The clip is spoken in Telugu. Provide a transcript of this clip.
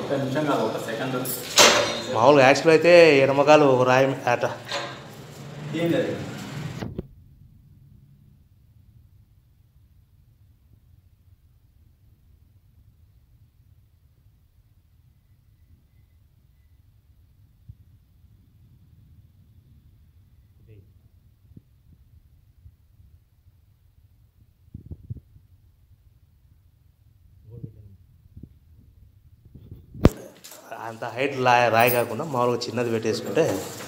ఒక్క నిమిషం కాదు ఒక సెకండ్ మామూలుగా యాక్చువల్ అయితే ఎడమకాలు రాయి అట ఏం జరిగింది అంత హైట్ లా రాయి కాకుండా మామూలుగా చిన్నది పెట్టేసుకుంటే